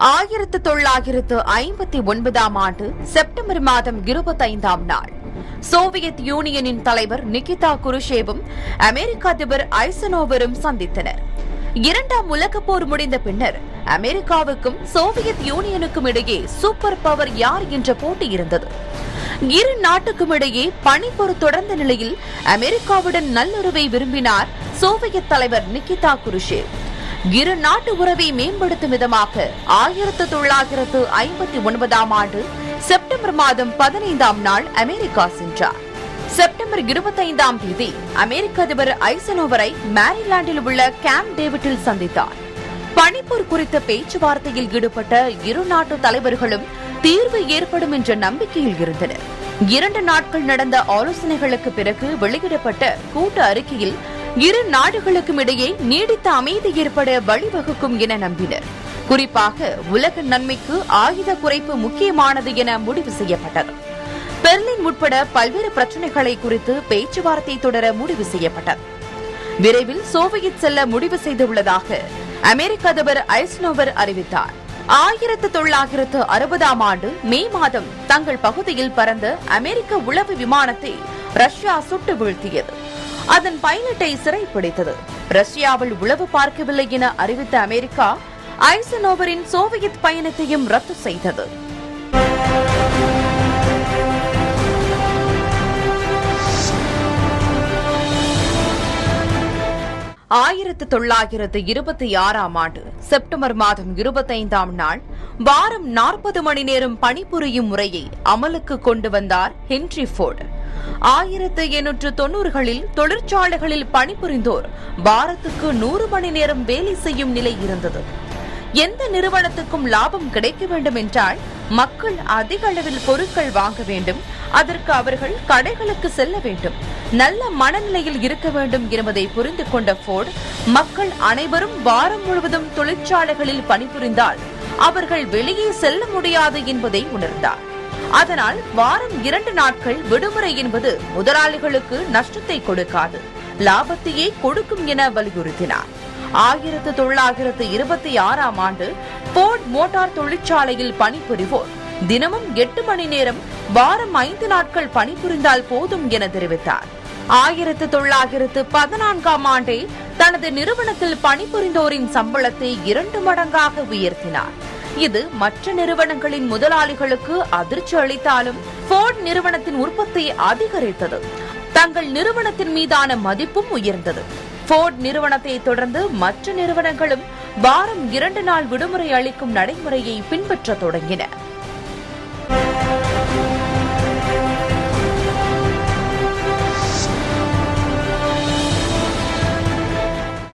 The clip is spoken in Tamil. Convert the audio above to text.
ஆயிரத்து தொள்ளாயிரத்து ஐம்பத்தி ஒன்பதாம் ஆண்டு செப்டம்பர் மாதம் இருபத்தைந்தாம் நாள் சோவியத் யூனியனின் தலைவர் நிகிதா குருஷேவும் அமெரிக்க அதிபர் ஐசனோவரும் சந்தித்தனர் இரண்டாம் உலகப் போர் முடிந்த பின்னர் அமெரிக்காவுக்கும் சோவியத் யூனியனுக்கும் இடையே சூப்பர் பவர் யார் என்ற போட்டி இருந்தது இரு நாட்டுக்கும் இடையே பனிப்போர் தொடர்ந்த நிலையில் அமெரிக்காவுடன் நல்லுறவை விரும்பினார் சோவியத் தலைவர் நிகிதா குருஷேவ் இரு நாட்டு உறவை மேம்படுத்தும் விதமாக ஆயிரத்து தொள்ளாயிரத்து ஐம்பத்தி ஒன்பதாம் ஆண்டு செப்டம்பர் மாதம் பதினைந்தாம் நாள் அமெரிக்கா சென்றார் செப்டம்பர் இருபத்தைந்தாம் தேதி அமெரிக்க அதிபர் ஐசனோவரை மேரிலாண்டில் உள்ள கேம்ப் டேவிட்டில் சந்தித்தார் பனிப்போர் குறித்த பேச்சுவார்த்தையில் ஈடுபட்ட இரு நாட்டு தலைவர்களும் தீர்வு ஏற்படும் என்ற நம்பிக்கையில் இருந்தனர் இரண்டு நாட்கள் நடந்த ஆலோசனைகளுக்கு பிறகு வெளியிடப்பட்ட கூட்டு அறிக்கையில் இரு நாடுகளுக்கும் இடையே நீடித்த அமைதி ஏற்பட வழிவகுக்கும் என நம்பினர் குறிப்பாக உலக நன்மைக்கு ஆயுத குறைப்பு முக்கியமானது என முடிவு செய்யப்பட்டது பெர்லின் உட்பட பல்வேறு பிரச்சினைகளை குறித்து பேச்சுவார்த்தை தொடர முடிவு செய்யப்பட்டது விரைவில் சோவியத் செல்ல முடிவு செய்துள்ளதாக அமெரிக்க அதிபர் ஐஸ்னோவர் அறிவித்தார் ஆயிரத்து தொள்ளாயிரத்து அறுபதாம் ஆண்டு மே மாதம் தங்கள் பகுதியில் பறந்த அமெரிக்க உளவு விமானத்தை ரஷ்யா சுட்டு வீழ்த்தியது அதன் பைலட்டை சிறைப்பிடித்தது ரஷ்யாவில் உளவு பார்க்கவில்லை என அறிவித்த அமெரிக்கா ஐசனோவரின் சோவியத் பயணத்தையும் ரத்து செய்தது ஆயிரத்து தொள்ளாயிரத்து இருபத்தி ஆறாம் ஆண்டு செப்டம்பர் மாதம் இருபத்தைந்தாம் நாள் வாரம் நாற்பது மணி நேரம் பணிபுரியும் முறையை அமலுக்கு கொண்டு வந்தார் ஹென்றி ஃபோர்டு ஆயிரத்து எண்ணூற்று தொன்னூறுகளில் தொழிற்சாலைகளில் பணிபுரிந்தோர் வாரத்துக்கு நூறு மணி நேரம் வேலை செய்யும் நிலை இருந்தது எந்த நிறுவனத்துக்கும் லாபம் கிடைக்க வேண்டும் என்றால் மக்கள் அதிக அளவில் பொருட்கள் வாங்க வேண்டும் அதற்கு அவர்கள் கடைகளுக்கு செல்ல வேண்டும் நல்ல மனநிலையில் இருக்க வேண்டும் என்பதை புரிந்து கொண்ட போர்டு மக்கள் அனைவரும் வாரம் முழுவதும் தொழிற்சாலைகளில் பணிபுரிந்தால் அவர்கள் வெளியே செல்ல முடியாது என்பதை உணர்ந்தார் அதனால் வாரம் இரண்டு நாட்கள் விடுமுறை என்பது முதலாளிகளுக்கு நஷ்டத்தை கொடுக்காது லாபத்தையே கொடுக்கும் என வலியுறுத்தினார் ஆயிரத்து தொள்ளாயிரத்து இருபத்தி ஆறாம் ஆண்டு போர்ட் மோட்டார் தொழிற்சாலையில் பணிபுரிவோர் தினமும் எட்டு மணி நேரம் வாரம் ஐந்து நாட்கள் பணிபுரிந்தால் போதும் என தெரிவித்தார் ஆயிரத்து தொள்ளாயிரத்து பதினான்காம் ஆண்டே தனது நிறுவனத்தில் பணிபுரிந்தோரின் சம்பளத்தை இரண்டு மடங்காக உயர்த்தினார் இது மற்ற நிறுவனங்களின் முதலாளிகளுக்கு அதிர்ச்சி அளித்தாலும் போர்ட் நிறுவனத்தின் உற்பத்தி அதிகரித்தது தங்கள் நிறுவனத்தின் மீதான மதிப்பும் உயர்ந்தது போர்ட் நிறுவனத்தை தொடர்ந்து மற்ற நிறுவனங்களும் வாரம் இரண்டு நாள் விடுமுறை அளிக்கும் நடைமுறையை பின்பற்றத் தொடங்கின